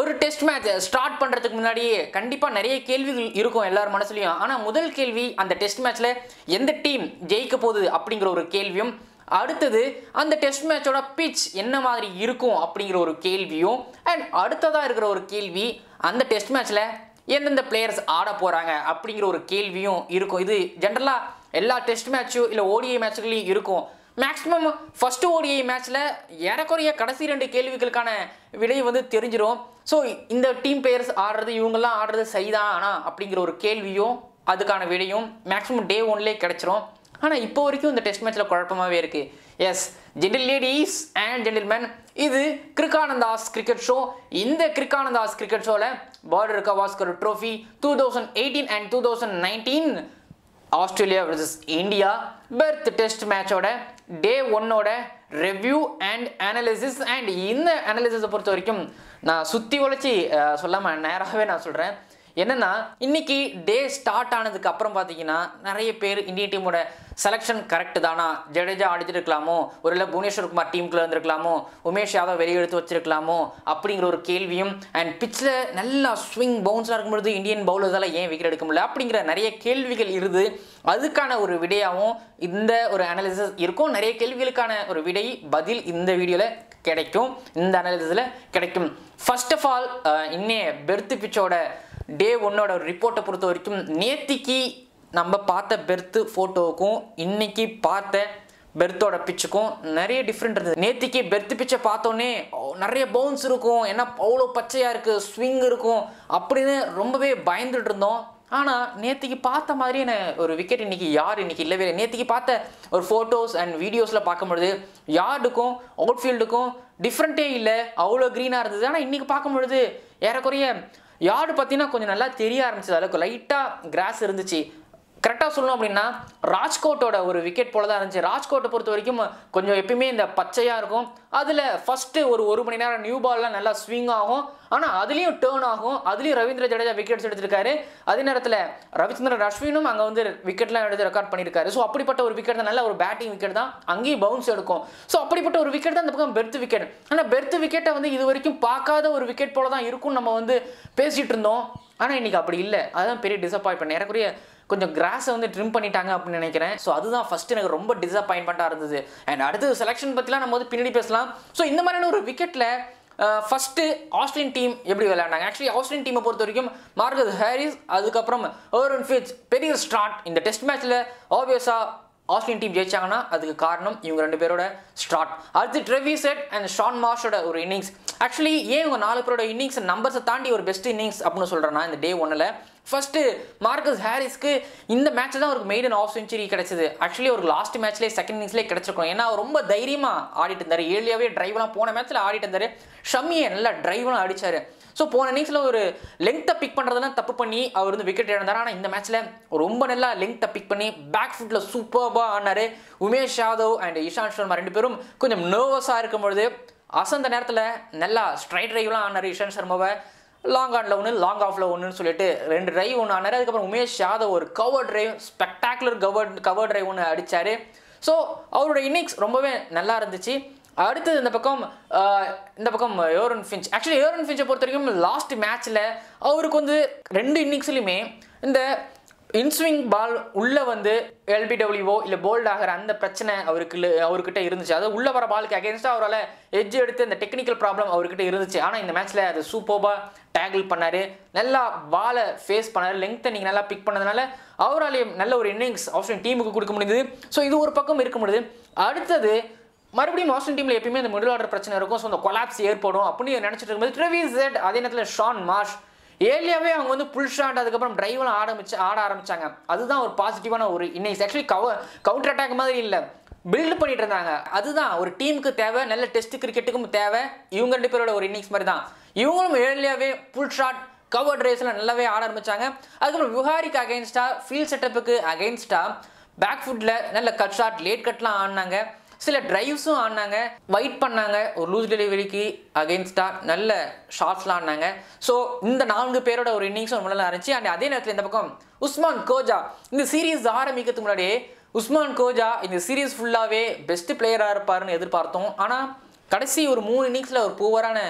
ஒரு test match start பண்ணுறதுக்கு முன்னாடியே கண்டிப்பாக நிறைய கேள்விகள் இருக்கும் எல்லார் மனசுலையும் ஆனால் முதல் கேள்வி அந்த டெஸ்ட் மேட்ச்சில் எந்த டீம் ஜெயிக்க போகுது அப்படிங்கிற ஒரு கேள்வியும் அடுத்தது அந்த டெஸ்ட் மேட்சோட பிச் என்ன மாதிரி இருக்கும் அப்படிங்கிற ஒரு கேள்வியும் அண்ட் அடுத்ததாக இருக்கிற ஒரு கேள்வி அந்த டெஸ்ட் மேட்ச்சில் எந்தெந்த பிளேயர்ஸ் ஆட போகிறாங்க அப்படிங்கிற ஒரு கேள்வியும் இருக்கும் இது ஜென்ரலாக எல்லா டெஸ்ட் மேட்ச்சும் இல்லை ஓடிஐ மேட்ச்களையும் இருக்கும் மேக்ஸிமம் ஃபர்ஸ்ட் ஓடிஐ மேட்ச்சில் ஏறக்குறைய கடைசி ரெண்டு கேள்விகளுக்கான விடை வந்து தெரிஞ்சிடும் ஸோ இந்த டீம் பிளேயர்ஸ் ஆடுறது இவங்கெல்லாம் ஆடுறது சரிதானா அப்படிங்கிற ஒரு கேள்வியும் அதுக்கான விடையும் மேக்ஸிமம் டே ஒன்லேயே கிடைச்சிரும் ஆனால் இப்போ வரைக்கும் இந்த டெஸ்ட் மேட்ச்சில் குழப்பமாகவே இருக்குது yes gentle ladies and gentleman இது கிரிக்கானந்தாஸ் கிரிக்கெட் ஷோ இந்த கிரிக்கானந்தாஸ் கிரிக்கெட் ஷோவில் Border Gavaskar trophy two thousand eighteen and two thousand nineteen Australia vs India Perth test மேட்சோட டே ஒன்னோட ரிவ்யூ அண்ட் அனாலிசிஸ் அண்ட் இந்த அனாலிசிஸை பொறுத்த வரைக்கும் நான் சுற்றி உழைச்சி சொல்லாமல் நேராகவே நான் சொல்கிறேன் என்னன்னா இன்னைக்கு டே ஸ்டார்ட் ஆனதுக்கு அப்புறம் பார்த்தீங்கன்னா நிறைய பேர் இந்தியன் டீமோட செலெக்ஷன் கரெக்ட் தானா ஜடேஜா ஆடிச்சிருக்கலாமோ ஒருவேளை புவனேஸ்வர் குமார் டீமுக்குள்ள இருந்திருக்கலாமோ உமேஷ் யாதவ் வெளியே எடுத்து வச்சிருக்கலாமோ அப்படிங்கிற ஒரு கேள்வியும் அண்ட் பிச்சில் நல்லா ஸ்விங் பவுன்ஸாக இருக்கும்பொழுது இந்தியன் பவுலர்ஸால் ஏன் விக்கெட் எடுக்க முடியல அப்படிங்கிற நிறைய கேள்விகள் இருது அதுக்கான ஒரு விடையாகவும் இந்த ஒரு அனாலிசிஸ் இருக்கும் நிறைய கேள்விகளுக்கான ஒரு விடை பதில் இந்த வீடியோவில் கிடைக்கும் இந்த அனாலிசிஸில் கிடைக்கும் ஃபர்ஸ்ட் ஆஃப் ஆல் இன்னே பெர்த் பிச்சோட டே ஒன்னோட ரிப்போர்ட்டை பொறுத்த வரைக்கும் நேத்திக்கு நம்ம பார்த்த பெர்த்து ஃபோட்டோவுக்கும் இன்னைக்கு பார்த்த பெர்த்தோட பிச்சுக்கும் நிறைய டிஃப்ரெண்ட் இருந்தது நேத்திக்கு பெர்த் பிச்சை பார்த்தோன்னே ஓ, நிறைய பவுன்ஸ் இருக்கும் ஏன்னா அவ்வளோ பச்சையாக இருக்குது ஸ்விங் இருக்கும் அப்படின்னு ரொம்பவே பயந்துட்டு இருந்தோம் ஆனால் நேத்திக்கு பார்த்த மாதிரியான ஒரு விக்கெட் இன்னைக்கு யார் இன்னைக்கு இல்லவே இல்லை நேத்திக்கு பார்த்த ஒரு ஃபோட்டோஸ் அண்ட் வீடியோஸில் பார்க்கும்பொழுது யார்டுக்கும் அவுட்ஃபீல்டுக்கும் டிஃப்ரெண்ட்டே இல்லை அவ்வளோ க்ரீனாக இருந்தது ஆனால் இன்னைக்கு பார்க்கும்பொழுது ஏறக்குறைய யார்டு பார்த்தீங்கன்னா கொஞ்சம் நல்லா தெரிய ஆரம்பிச்சது அளவுக்கு லைட்டாக கிராஸ் இருந்துச்சு கரெக்டாக சொல்லணும் அப்படின்னா ராஜ்கோட்டோட ஒரு விக்கெட் போல தான் இருந்துச்சு ராஜ்கோட்டை பொறுத்த வரைக்கும் கொஞ்சம் எப்பயுமே இந்த பச்சையாக இருக்கும் அதில் ஃபஸ்ட்டு ஒரு ஒரு மணி நேரம் நியூ பால்லாம் நல்லா ஸ்விங் ஆகும் ஆனால் அதுலேயும் டேர்ன் ஆகும் அதுலேயும் ரவீந்திர ஜடேஜா விக்கெட்ஸ் எடுத்திருக்காரு அதே நேரத்தில் ரவிச்சந்திரன் அஸ்வினும் அங்கே வந்து விக்கெட்லாம் எடுத்து ரெக்கார்ட் பண்ணியிருக்காரு ஸோ அப்படிப்பட்ட ஒரு விக்கெட் தான் நல்ல ஒரு பேட்டிங் விக்கெட் தான் அங்கேயும் பவுன்ஸ் எடுக்கும் ஸோ அப்படிப்பட்ட ஒரு விக்கெட் தான் இந்த பக்கம் பெர்த் விக்கெட் ஆனால் பெர்த் விக்கெட்டை வந்து இது வரைக்கும் பார்க்காத ஒரு விக்கெட் போல தான் இருக்கும் நம்ம வந்து பேசிகிட்டு இருந்தோம் ஆனால் இன்னைக்கு அப்படி இல்லை அதுதான் பெரிய டிசப்பாயின்மெண்ட் ஏறக்குறைய கொஞ்சம் கிராஸை வந்து ட்ரிம் பண்ணிட்டாங்க அப்படின்னு நினைக்கிறேன் ஸோ அதுதான் ஃபர்ஸ்ட் எனக்கு ரொம்ப டிசப்பாயின்மெண்ட்டாக இருந்தது அண்ட் அடுத்து செலெக்ஷன் பற்றிலாம் நம்ம வந்து பின்னாடி பேசலாம் ஸோ இந்த மாதிரியான ஒரு விக்கெட்டில் ஃபஸ்ட்டு ஆஸ்திரேலியன் டீம் எப்படி விளையாண்டாங்க ஆக்சுவலி ஆஸ்திரேலியன் டீமை பொறுத்த வரைக்கும் மார்கஸ் ஹாரிஸ் அதுக்கப்புறம் ஓரன் ஃபிட்ச் பெரிய ஸ்டார்ட் இந்த டெஸ்ட் மேட்ச்சில் ஆப்வியஸாக ஆஸ்திரேலியன் டீம் ஜெயிச்சாங்கன்னா அதுக்கு காரணம் இவங்க ரெண்டு பேரோட ஸ்டார்ட் அடுத்து ட்ரெவி செட் அண்ட் ஷான் மார்ஷோட ஒரு இன்னிங்ஸ் ஆக்சுவலி ஏன் இவங்க நாலு பேரோட இன்னிங்ஸ் நம்பர்ஸை தாண்டி ஒரு பெஸ்ட் இன்னிங்ஸ் அப்படின்னு சொல்கிறேன்னா இந்த டே ஒன்னில் ஃபர்ஸ்ட்டு மார்க்கஸ் ஹாரிஸ்க்கு இந்த மேட்ச் தான் அவருக்கு மெய்டன் ஆஃப் செஞ்சுரி கிடைச்சது ஆக்சுவலி அவருக்கு லாஸ்ட் மேட்ச்லேயே செகண்ட் இன்னிங்ஸ்லேயே கிடச்சிருக்கும் ஏன்னா அவர் ரொம்ப தைரியமாக ஆடிட்டு இருந்தார் ஏர்லியாகவே ட்ரைவ்லாம் போன மேட்ச்சில் ஆடிட்டு இருந்தார் ஷம்மியை நல்லா ட்ரைவ்லாம் அடிச்சார் ஸோ போன இன்னிங்ஸில் ஒரு லெங்த்தை பிக் பண்ணுறதெல்லாம் தப்பு பண்ணி அவர் வந்து விக்கெட் இழந்தார் ஆனால் இந்த மேட்ச்சில் ரொம்ப நல்லா லெங்த்தை பிக் பண்ணி பேக் ஃபுட்டில் சூப்பர்பாக ஆனார் உமேஷ் யாதவ் அண்ட் இஷாந்த் சர்மா ரெண்டு பேரும் கொஞ்சம் நர்வஸாக இருக்கும் பொழுது அசந்த நேரத்தில் நல்லா ஸ்ட்ரைட் ட்ரைவ்லாம் ஆனார் இஷாந்த் சர்மாவை லாங் ஆனில் ஒன்று லாங் ஆஃபில் ஒன்றுன்னு சொல்லிட்டு ரெண்டு ட்ரைவ் ஒன்று ஆனார் அதுக்கப்புறம் உமேஷ் யாதவ் ஒரு cover drive spectacular cover cover drive ஒன்று அடித்தார் ஸோ அவரோட இன்னிங்ஸ் ரொம்பவே நல்லா இருந்துச்சு அடுத்தது இந்த பக்கம் ஆஹ், இந்த பக்கம் யோரன் ஃபின்ச் ஆக்சுவலி யோரன் ஃபின்ச்சை பொறுத்த வரைக்கும் லாஸ்ட் மேட்ச்சில் அவருக்கு வந்து ரெண்டு இன்னிங்ஸ்லையுமே இந்த இன்ஸ்விங் பால் உள்ளே வந்து எல்பிடபிள்யூஓ இல்லை போல்ட் ஆகிற அந்த பிரச்சனை அவருக்கு இல்ல- அவர்கிட்ட இருந்துச்சு அதாவது உள்ளே வர பாலுக்கு அகேன்ஸ்டாக அவரால் எட்ஜ் எடுத்து இந்த டெக்னிக்கல் ப்ராப்ளம் அவர்கிட்ட இருந்துச்சு ஆனால் இந்த மேட்ச்சில் அது சூப்பர்பாக டேக்கிள் பண்ணார் நல்லா பாலை ஃபேஸ் பண்ணார் லெங்த்தை நீங்கள் நல்லா பிக் பண்ணதுனால அவராலேயும் நல்ல ஒரு இன்னிங்ஸ் ஆஸ்திரேலியன் டீமுக்கு கொடுக்க முடியுது ஸோ இது ஒரு பக்கம் இருக்க முடியுது அடுத்தது மறுபடியும் ஆஸ்திரேலியன் டீமில் எப்பயுமே இந்த மிடில் ஆர்டர் பிரச்சனை இருக்கும் ஸோ அந்த கொலாப்ஸ் ஏற்படும் அப்படின்னு நினச்சிட்டு இருக்கும்போது ட்ரெவிஸ் ஜெட் அதே நேரத்தில் ஷான் மார்ஷ் ஏர்லியாவே அவங்க வந்து புல் ஷாட் அதுக்கப்புறம் டிரைவ்லாம் ஆரம்பிச்சு ஆட ஆரம்பிச்சாங்க அதுதான் ஒரு பாசிட்டிவான ஒரு innings actually cover counter attack மாதிரி இல்லை பில்ட் பண்ணிட்டு இருந்தாங்க அதுதான் ஒரு டீமுக்கு தேவை நல்ல டெஸ்ட் கிரிக்கெட்டுக்கும் தேவை இவங்க ரெண்டு பேரோட ஒரு இன்னிங்ஸ் மாதிரி தான் இவங்களும் ஏர்லியாவே புல் ஷாட் கவர் டிரைவ்ஸ்ல நல்லாவே ஆட ஆரம்பிச்சாங்க அதுக்கப்புறம் விஹாரிக்கு அகைன்ஸ்டா ஃபீல்ட் செட்டப்புக்கு அகைன்ஸ்டா பேக் ஃபுட்டில் நல்ல கட் ஷாட் லேட் கட்லாம் ஆடினாங்க சில டிரைவ்ஸும் ஆடினாங்க வெயிட் பண்ணாங்க ஒரு லூஸ் டெலிவரிக்கு அகெயின்ஸ்டாக நல்ல ஷாட்ஸ்லாம் ஆடினாங்க ஸோ இந்த நான்கு பேரோட ஒரு இன்னிங்ஸும் ரொம்ப நல்லா இருந்துச்சு அண்ட் அதே நேரத்தில் இந்த பக்கம் உஸ்மான் கோஜா இந்த சீரீஸ் ஆரம்பிக்கிறதுக்கு முன்னாடியே உஸ்மான் கோஜா இந்த சீரீஸ் ஃபுல்லாகவே பெஸ்ட் பிளேயராக இருப்பாருன்னு எதிர்பார்த்தோம் ஆனால் கடைசி ஒரு மூணு இன்னிங்ஸில் ஒரு பூவரான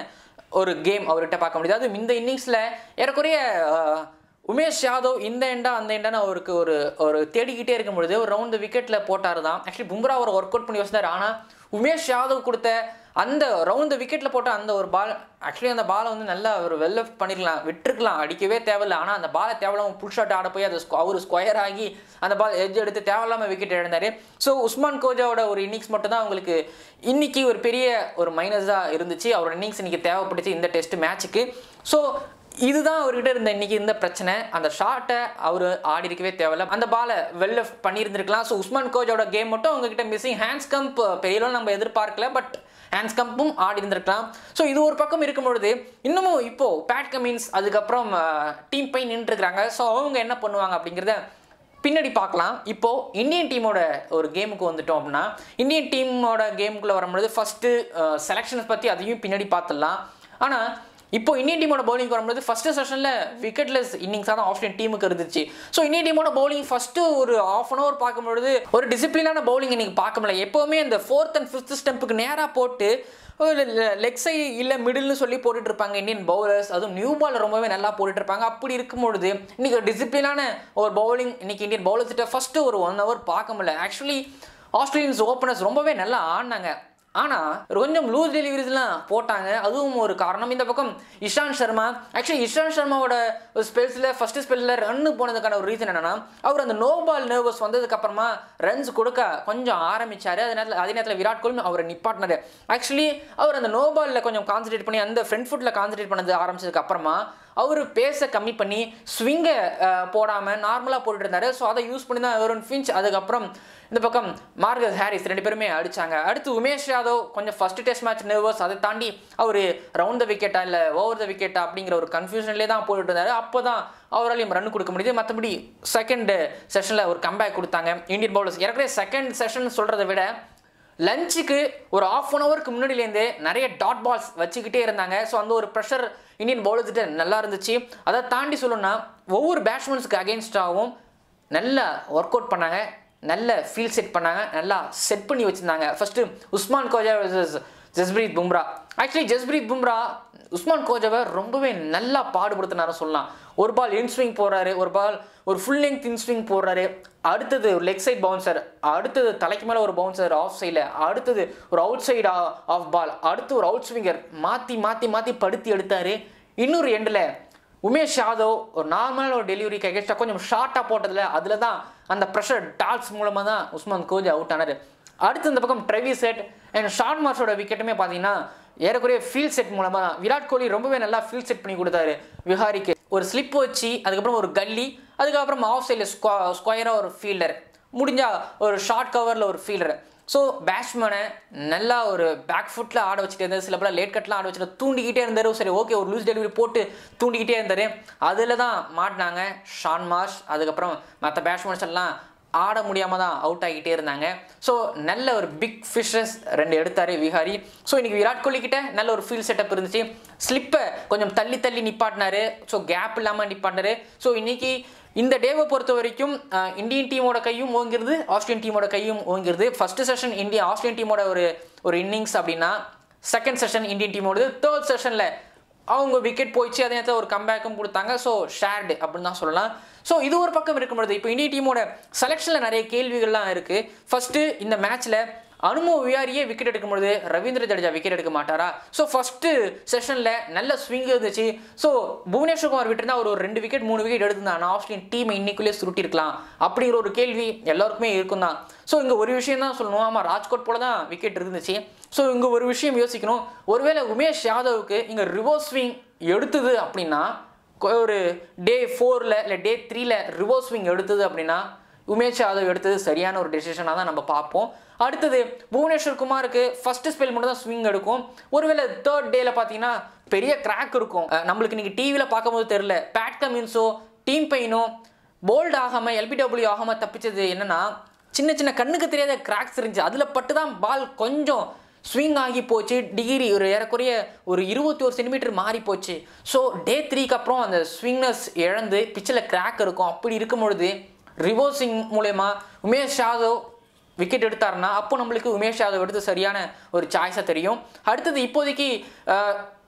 ஒரு கேம் அவர்கிட்ட பார்க்க முடியுது அதுவும் இந்த இன்னிங்ஸில் ஏறக்குறைய அஹ், உமேஷ் யாதவ் இந்த எண்டா அந்த எண்டான்னு அவருக்கு ஒரு ஒரு தேடிக்கிட்டே இருக்கும் பொழுது ஒரு ரவுண்ட் விக்கெட்டில் போட்டார் தான் ஆக்சுவலி பும்ரா அவர் ஒர்க் அவுட் பண்ணி வச்சிருந்தார் ஆனால் உமேஷ் யாதவ் கொடுத்த அந்த ரவுண்ட் விக்கெட்டில் போட்ட அந்த ஒரு பால் ஆக்சுவலி அந்த பாலை வந்து நல்லா ஒரு வெல் பண்ணிருக்கலாம் விட்டுருக்கலாம் அடிக்கவே தேவையில்லை ஆனால் அந்த பாலை தேவையில்லாம புல் ஷாட் ஆட போய் அது அவர் ஸ்கொயர் ஆகி அந்த பால் எட்ஜ் எடுத்து தேவையில்லாமல் விக்கெட் இழந்தார் ஸோ உஸ்மான் கோஜாவோட ஒரு இன்னிங்ஸ் மட்டும் தான் அவங்களுக்கு இன்னைக்கு ஒரு பெரிய ஒரு மைனஸாக இருந்துச்சு அவரோட இன்னிங்ஸ் இன்னைக்கு தேவைப்பட்டுச்சு இந்த டெஸ்ட் மேட்ச்சுக்கு ஸோ இதுதான் அவர்கிட்ட இருந்த இன்னைக்கு இருந்த பிரச்சனை அந்த ஷாட்டை அவர் ஆடி இருக்கவே தேவையில்ல அந்த பாலை வெல் பண்ணியிருந்திருக்கலாம் ஸோ உஸ்மான் கோஜோட கேம் மட்டும் அவங்ககிட்ட மிஸ்ஸிங் ஹேண்ட்ஸ் கம்ப் பெரியலாம் நம்ம எதிர்பார்க்கல பட் ஹேண்ட்ஸ் கம்பும் ஆடி இருந்திருக்கலாம் ஸோ இது ஒரு பக்கம் இருக்கும் பொழுது இன்னமும் இப்போ பேட் கமின்ஸ் அதுக்கப்புறம் டீம் பை நின்றுருக்காங்க ஸோ அவங்க என்ன பண்ணுவாங்க அப்படிங்கிறத பின்னாடி பார்க்கலாம் இப்போ இந்தியன் டீமோட ஒரு கேமுக்கு வந்துட்டோம் அப்படின்னா இந்தியன் டீமோட கேமுக்குள்ள வரும்பொழுது ஃபர்ஸ்ட் செலெக்ஷன்ஸ் பற்றி அதையும் பின்னாடி பார்த்துடலாம் ஆனால் இப்போ இந்தியன் டீமோட பவுலிங் வரும்போது ஃபர்ஸ்ட் செஷனில் விக்கெட்லெஸ் இன்னிங்ஸாக தான் ஆஸ்திரேலியன் டீமுக்கு இருந்துச்சு ஸோ இந்தியன் டீமோட பவுலிங் ஃபர்ஸ்ட் ஒரு ஆஃப் அன் ஹவர் பார்க்கும்பொழுது ஒரு டிசிப்ளினான பவுலிங் இன்னைக்கு பார்க்க முடியல எப்போவுமே இந்த ஃபோர்த் அண்ட் ஃபிஃப்த் ஸ்டெம்புக்கு நேராக போட்டு லெக் சைடு இல்லை மிடில்னு சொல்லி போட்டுட்டு இருப்பாங்க இந்தியன் பவுலர்ஸ் அதுவும் நியூ பால் ரொம்பவே நல்லா போட்டுட்டு இருப்பாங்க அப்படி இருக்கும் பொழுது இன்னைக்கு ஒரு டிசிப்ளினான ஒரு பவுலிங் இன்னைக்கு இந்தியன் பவுலர்ஸ் கிட்ட ஃபர்ஸ்ட் ஒரு ஒன் ஹவர் பார்க்க முடியல ஆக்சுவலி ஆஸ்திரேலியன்ஸ் ஓப்பனர்ஸ் ரொம்பவே நல்லா ஆடினாங்க ஆனால் கொஞ்சம் லூஸ் டெலிவரிஸ்லாம் போட்டாங்க அதுவும் ஒரு காரணம் இந்த பக்கம் இஷாந்த் சர்மா ஆக்சுவலி இஷாந்த் சர்மாவோட ஒரு ஸ்பெல்ஸில் ஃபர்ஸ்ட் ஸ்பெல்லில் ரன்னு போனதுக்கான ஒரு ரீசன் என்னன்னா அவர் அந்த நோ பால் நர்வஸ் வந்ததுக்கு அப்புறமா ரன்ஸ் கொடுக்க கொஞ்சம் ஆரம்பிச்சாரு அதே நேரத்தில் அதே நேரத்தில் விராட் கோலி அவரை நிப்பாட்டினாரு ஆக்சுவலி அவர் அந்த நோ பாலில் கொஞ்சம் கான்சன்ட்ரேட் பண்ணி அந்த ஃப்ரண்ட் ஃபுட்டில் கான்சன்ட்ரேட் பண்ணது ஆரம்பிச்சதுக்கு அப்புறமா அவர் பேச கம்மி பண்ணி ஸ்விங்கை போடாமல் நார்மலாக போட்டுட்டு இருந்தாரு ஸோ அதை யூஸ் பண்ணி தான் வருண் ஃபின்ச் அதுக்கப்புறம் இந்த பக்கம் மார்கஸ் ஹாரிஸ் ரெண்டு பேருமே அடிச்சாங்க அடுத்து உமேஷ் யாதவ் கொஞ்சம் ஃபர்ஸ்ட் டெஸ்ட் மேட்ச் நர்வஸ் அதை தாண்டி அவர் ரவுண்ட் த விக்கெட்டா இல்லை ஓவர் த விக்கெட்டா அப்படிங்கிற ஒரு கன்ஃபியூஷன்லேயே தான் போட்டுட்டு இருந்தாரு அப்போ தான் அவராலையும் ரன் கொடுக்க முடியுது மற்றபடி செகண்ட் செஷனில் ஒரு கம்பேக் கொடுத்தாங்க இந்தியன் பவுலர்ஸ் ஏற்கனவே செகண்ட் செஷன் சொல்கிறத விட லஞ்சுக்கு ஒரு ஆஃப் அன் ஹவருக்கு முன்னாடியிலேருந்தே நிறைய டாட் பால்ஸ் வச்சுக்கிட்டே இருந்தாங்க ஸோ அந்த ஒரு ப்ரெஷர் இந்தியன் பவுலர்ஸ்கிட்ட நல்லா இருந்துச்சு அதை தாண்டி சொல்லணும்னா ஒவ்வொரு பேட்ஸ்மேன்ஸுக்கு அகேன்ஸ்டாகவும் நல்லா ஒர்க் அவுட் பண்ணாங்க நல்ல ஃபீல் செட் பண்ணாங்க நல்லா செட் பண்ணி வச்சுருந்தாங்க first Usman Khawaja versus Jasprit Bumrah actually Jasprit Bumrah Usman கோஜாவை ரொம்பவே நல்லா பாடுபடுத்தினாரு சொல்லலாம் ஒரு பால் இன் ஸ்விங் போடுறாரு ஒரு பால் ஒரு ஃபுல் லெங்க் இன் ஸ்விங் போடுறாரு அடுத்தது ஒரு லெக் சைட் பவுன்சர் அடுத்தது தலைக்கு மேலே ஒரு பவுன்சர் ஆஃப் சைடில் அடுத்தது ஒரு அவுட் சைடு ஆஃப் பால் அடுத்து ஒரு அவுட் ஸ்விங்கர் மாற்றி மாற்றி மாற்றி படுத்தி எடுத்தார் இன்னொரு எண்டில் உமேஷ் யாதவ் ஒரு நார்மலான ஒரு டெலிவரிக்கு அகேன்ஸ்டாக கொஞ்சம் ஷார்ட்டாக போட்டதில் அதில் தான் அந்த ப்ரெஷர் டால்ஸ் மூலமாக தான் உஸ்மான் கோஜ் அவுட் ஆனார் அடுத்து இந்த பக்கம் ட்ரெவி செட் அண்ட் ஷார்ட் மார்ஸோட விக்கெட்டுமே பார்த்தீங்கன்னா ஏறக்குறைய ஃபீல்ட் செட் மூலமாக தான் விராட் கோலி ரொம்பவே நல்லா ஃபீல்ட் செட் பண்ணி கொடுத்தாரு விஹாரிக்கு ஒரு ஸ்லிப் வச்சு அதுக்கப்புறம் ஒரு கல்லி அதுக்கப்புறம் ஆஃப் சைடில் ஸ்கொ ஸ்கொயராக ஒரு ஃபீல்டர் முடிஞ்சால் ஒரு ஷார்ட் கவரில் ஒரு ஃபீல்டர் ஸோ பேட்ஸ்மேனை நல்லா ஒரு பேக் ஃபுட்டில் ஆட வச்சுட்டே இருந்தார் சில பேர் லேட் கட்லாம் ஆட வச்சுட்டு தூண்டிக்கிட்டே இருந்தார் சரி ஓகே ஒரு லூஸ் டெலிவரி போட்டு தூண்டிக்கிட்டே இருந்தார் அதில் தான் மாட்டினாங்க ஷான் மார்ஷ் அதுக்கப்புறம் மற்ற பேட்ஸ்மேன்ஸ் எல்லாம் ஆட முடியாமல் தான் அவுட் ஆகிட்டே இருந்தாங்க ஸோ நல்ல ஒரு பிக் ஃபிஷஸ் ரெண்டு எடுத்தார் விஹாரி ஸோ இன்னைக்கு விராட் கோலி கிட்ட நல்ல ஒரு ஃபீல்ட் செட்டப் இருந்துச்சு ஸ்லிப்பை கொஞ்சம் தள்ளி தள்ளி நிப்பாட்டினாரு ஸோ கேப் இல்லாமல் நிப்பாட்டினாரு ஸோ இன்னைக்கு இந்த டேவை பொறுத்த வரைக்கும் அஹ், இந்தியன் டீமோட கையும் ஓங்கிருது ஆஸ்திரேலியன் டீமோட கையும் ஓங்கிருது ஃபர்ஸ்ட் செஷன் இந்தியா ஆஸ்திரேலியன் டீமோட ஒரு ஒரு இன்னிங்ஸ் அப்படின்னா செகண்ட் செஷன் இந்தியன் டீமோடது தேர்ட் செஷனில் அவங்க விக்கெட் போயிடுச்சு அதே நேரத்தில் ஒரு கம்பேக்கும் கொடுத்தாங்க ஸோ ஷேர்டு அப்படின்னு தான் சொல்லலாம் ஸோ இது ஒரு பக்கம் இருக்கும்பொழுது இப்போ இந்திய டீமோட செலெக்ஷனில் நிறைய கேள்விகள்லாம் இருக்குது ஃபஸ்ட்டு இந்த மேட்ச்சில் அனுமோ வியாரியே விக்கெட் எடுக்கும்பொழுது ரவீந்திர ஜடேஜா விக்கெட் எடுக்க மாட்டாரா ஸோ ஃபஸ்ட்டு செஷனில் நல்ல ஸ்விங் இருந்துச்சு ஸோ புவனேஸ்வர் குமார் விட்டுருந்தா ஒரு ஒரு ரெண்டு விக்கெட் மூணு விக்கெட் எடுத்திருந்தான் ஆஸ்திரேலியன் டீமை இன்னைக்குள்ளே சுருட்டிருக்கலாம் அப்படிங்கிற ஒரு கேள்வி எல்லாருக்குமே இருக்கும் தான் ஸோ இங்கே ஒரு விஷயம் தான் சொல்லணும் ஆமாம் ராஜ்கோட் போல தான் விக்கெட் இருந்துச்சு ஸோ இங்கே ஒரு விஷயம் யோசிக்கணும் ஒருவேளை உமேஷ் யாதவுக்கு இங்கே ரிவர்ஸ் ஸ்விங் எடுத்தது அப்படின்னா கொ- ஒரு டே ஃபோரில் இல்லை டே த்ரீல ரிவர்ஸ் ஸ்விங் எடுத்தது அப்படின்னா உமேஷ் யாதவ் எடுத்தது சரியான ஒரு டெசிஷனாக தான் நம்ம பார்ப்போம் அடுத்தது புவனேஸ்வர் குமாருக்கு ஃபர்ஸ்ட் ஸ்பெல் மட்டும் தான் ஸ்விங் எடுக்கும் ஒருவேளை தேர்ட் டேல பார்த்தீங்கன்னா பெரிய கிராக் இருக்கும் அஹ் நம்மளுக்கு நீங்கள் டிவியில் பார்க்கும்போது தெரில பேட் கமின்ஸோ டீம் பெயினோ போல்ட் ஆகாமல் எல்பிடபிள்யூ ஆகாமல் தப்பிச்சது என்னன்னா சின்ன சின்ன கண்ணுக்கு தெரியாத கிராக்ஸ் இருந்துச்சு அதில் பட்டு தான் பால் கொஞ்சம் ஸ்விங் ஆகி போச்சு டிகிரி ஒரு ஏறக்குறைய ஒரு இருபத்தி ஒரு சென்டிமீட்டர் மாறி போச்சு ஸோ டே த்ரீக்கு அப்புறம் அந்த ஸ்விங்னஸ் இழந்து பிச்சில் கிராக் இருக்கும் அப்படி இருக்கும் பொழுது ரிவர்சிங் மூலயமா உமேஷ் யாதவ் விக்கெட் எடுத்தாருன்னா அப்போ நம்மளுக்கு உமேஷ் யாதவ் எடுத்து சரியான ஒரு சாய்ஸாக தெரியும் அடுத்தது இப்போதைக்கு அஹ்,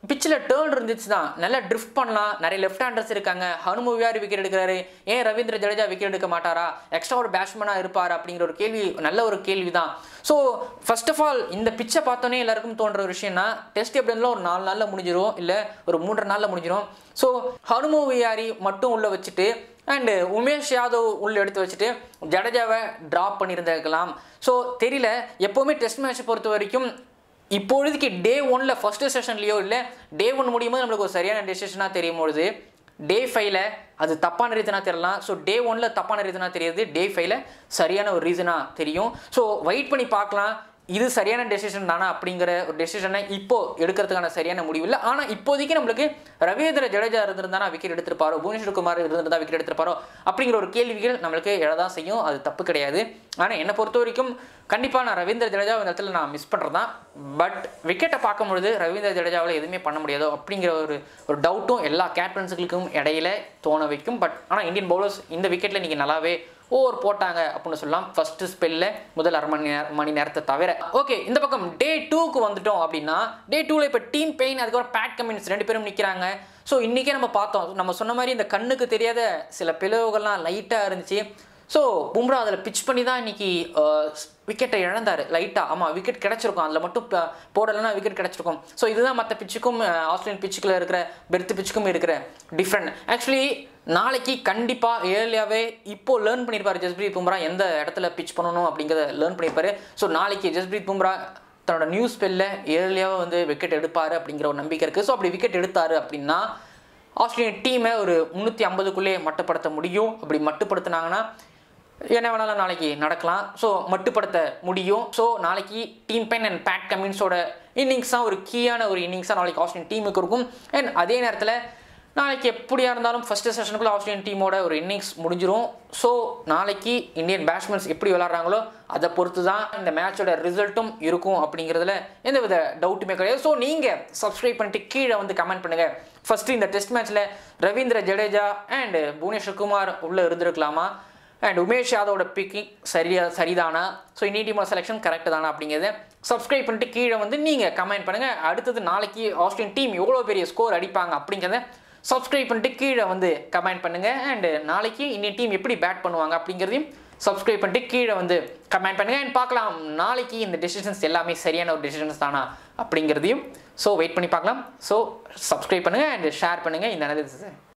பிச்சில் டேர்ன் இருந்துச்சு தான் நல்லா ட்ரிஃப்ட் பண்ணலாம் நிறைய லெஃப்ட் ஹேண்டர்ஸ் இருக்காங்க ஹனும வியாரி விக்கெட் எடுக்கிறாரு ஏன் ரவீந்திர ஜடேஜா விக்கெட் எடுக்க மாட்டாரா எக்ஸ்ட்ரா ஒரு பேட்ஸ்மேனாக இருப்பார் அப்படிங்கிற ஒரு கேள்வி நல்ல ஒரு கேள்வி தான் ஸோ ஃபர்ஸ்ட் ஆஃப் ஆல் இந்த பிச்சை பார்த்தோன்னே எல்லாருக்கும் தோன்ற ஒரு விஷயம்னா டெஸ்ட் எப்படி இருந்தாலும் ஒரு நாலு நாளில் முடிஞ்சிடும் இல்லை ஒரு மூன்றரை நாளில் முடிஞ்சிடும் ஸோ ஹனும வியாரி மட்டும் உள்ளே வச்சுட்டு அண்டு உமேஷ் யாதவ் உள்ள எடுத்து வச்சுட்டு ஜடேஜாவை ட்ராப் பண்ணியிருந்திருக்கலாம் ஸோ தெரியல எப்போவுமே டெஸ்ட் மேட்ச் பொறுத்த வரைக்கும் இப்பொழுதுக்கு டே ஒன்ல ஃபர்ஸ்ட் செஷன்லையோ இல்லை டே ஒன் முடியும் போது நம்மளுக்கு ஒரு சரியான டெசிஷனாக தெரியும் பொழுது டே ஃபைவ்ல அது தப்பான ரீசனாக தெரியலாம் ஸோ டே ஒன்ல தப்பான ரீசனாக தெரியுது டே ஃபைவ்ல சரியான ஒரு ரீசனாக தெரியும் ஸோ வெயிட் பண்ணி பார்க்கலாம் இது சரியான டெசிஷன் தானா அப்படிங்கிற ஒரு டெசிஷனை இப்போ எடுக்கிறதுக்கான சரியான முடிவு இல்லை ஆனால் இப்போதைக்கு நம்மளுக்கு ரவீந்திர ஜடேஜா இருந்திருந்தானா விக்கெட் எடுத்திருப்பாரோ புவனேஸ்வர் குமார் இருந்திருந்தா விக்கெட் எடுத்திருப்பாரோ அப்படிங்கிற ஒரு கேள்விகள் நம்மளுக்கு எழதான் செய்யும் அது தப்பு கிடையாது ஆனால் என்னை பொறுத்த வரைக்கும் கண்டிப்பாக நான் ரவீந்திர ஜடேஜா இந்த இடத்துல நான் மிஸ் பண்ணுறது தான் பட் விக்கெட்டை பார்க்கும்பொழுது ரவீந்திர ஜடேஜாவில் எதுவுமே பண்ண முடியாதோ அப்படிங்கிற ஒரு ஒரு டவுட்டும் எல்லா கேப்டன்ஸுகளுக்கும் இடையில தோண வைக்கும் பட் ஆனால் இந்தியன் பவுலர்ஸ் இந்த விக்கெட்டில் நீங்கள் நல்லாவே ஓவர் போட்டாங்க அப்படின்னு சொல்லலாம் ஃபர்ஸ்ட் ஸ்பெல்ல முதல் அரை மணி நேரம் மணி நேரத்தை தவிர ஓகே இந்த பக்கம் டே டூக்கு வந்துட்டோம் அப்படின்னா டே டூவில் இப்போ டீம் பெயின் அதுக்கப்புறம் பேட் கமின்ஸ் ரெண்டு பேரும் நிற்கிறாங்க ஸோ இன்றைக்கே நம்ம பார்த்தோம் நம்ம சொன்ன மாதிரி இந்த கண்ணுக்கு தெரியாத சில பிளவுகள்லாம் லைட்டாக இருந்துச்சு ஸோ பும்ரா அதில் பிச் பண்ணி தான் இன்னைக்கு விக்கெட்டை இழந்தார் லைட்டாக ஆமாம் விக்கெட் கிடச்சிருக்கும் அதில் மட்டும் ப- போடலைன்னா விக்கெட் கிடச்சிருக்கும் ஸோ இதுதான் மற்ற பிச்சுக்கும் ஆஸ்திரேலியன் பிச்சுக்குள்ள இருக்கிற பெர்த் பிச்சுக்கும் இருக்கிற டிஃப்ரெண்ட் ஆக்சுவலி நாளைக்கு கண்டிப்பாக ஏர்லியாகவே இப்போ லேர்ன் பண்ணியிருப்பார் ஜஸ்பிரீத் பும்ரா எந்த இடத்துல பிச் பண்ணணும் அப்படிங்கிறத லேர்ன் பண்ணியிருப்பாரு ஸோ நாளைக்கு ஜஸ்பிரீத் பும்ரா தன்னோட நியூஸ் ஸ்பெல்ல ஏர்லியாவே வந்து விக்கெட் எடுப்பார் அப்படிங்கிற ஒரு நம்பிக்கை இருக்குது ஸோ அப்படி விக்கெட் எடுத்தார் அப்படின்னா ஆஸ்திரேலியன் டீமை ஒரு முந்நூற்றி ஐம்பதுக்குள்ளே மட்டுப்படுத்த முடியும் அப்படி மட்டுப்படுத்தினாங்கன்னா என்ன வேணாலும் நாளைக்கு நடக்கலாம் ஸோ மட்டுப்படுத்த முடியும் ஸோ நாளைக்கு டீம் பென் அண்ட் பேட் கமின்ஸோட இன்னிங்ஸ் தான் ஒரு கீயான ஒரு இன்னிங்ஸாக நாளைக்கு ஆஸ்திரேலியன் டீமுக்கு இருக்கும் அண்ட் அதே நேரத்தில் நாளைக்கு எப்படியா இருந்தாலும் ஃபர்ஸ்ட் செஷனுக்குள்ள ஆஸ்திரேலியன் டீமோட ஒரு இன்னிங்ஸ் முடிஞ்சிரும் ஸோ நாளைக்கு இந்தியன் பேட்ஸ்மேன்ஸ் எப்படி விளாட்றாங்களோ அதை பொறுத்து தான் இந்த மேட்சோட ரிசல்ட்டும் இருக்கும் அப்படிங்கிறதுல எந்த வித டவுட்டுமே கிடையாது ஸோ நீங்கள் சப்ஸ்கிரைப் பண்ணிட்டு கீழே வந்து கமெண்ட் பண்ணுங்கள் ஃபர்ஸ்ட் இந்த டெஸ்ட் மேட்ச்சில் ரவீந்திர ஜடேஜா அண்ட் புவனேஸ்வர் குமார் உள்ளே இருந்திருக்கலாமா அண்ட் உமேஷ் யாதவோட பிக்கிங் சரியா சரிதானா ஸோ இந்தியன் டீமோட செலெக்ஷன் கரெக்ட் தானா அப்படிங்கிறத சப்ஸ்கிரைப் பண்ணிட்டு கீழே வந்து நீங்கள் கமெண்ட் பண்ணுங்கள் அடுத்தது நாளைக்கு ஆஸ்திரேலியன் டீம் எவ்வளோ பெரிய ஸ்கோர் அடிப்பாங்க அப்படிங்கிறத சப்ஸ்கிரைப் பண்ணிட்டு கீழே வந்து கமெண்ட் பண்ணுங்கள் அண்ட் நாளைக்கு இந்தியன் டீம் எப்படி பேட் பண்ணுவாங்க அப்படிங்கிறதையும் சப்ஸ்கிரைப் பண்ணிட்டு கீழே வந்து கமெண்ட் பண்ணுங்கள் அண்ட் பார்க்கலாம் நாளைக்கு இந்த டெசிஷன்ஸ் எல்லாமே சரியான ஒரு டெசிஷன்ஸ் தானா அப்படிங்கிறதையும் ஸோ வெயிட் பண்ணி பார்க்கலாம் ஸோ சப்ஸ்கிரைப் பண்ணுங்கள் அண்ட் ஷேர் பண்ணுங்கள் இந்த நல்லது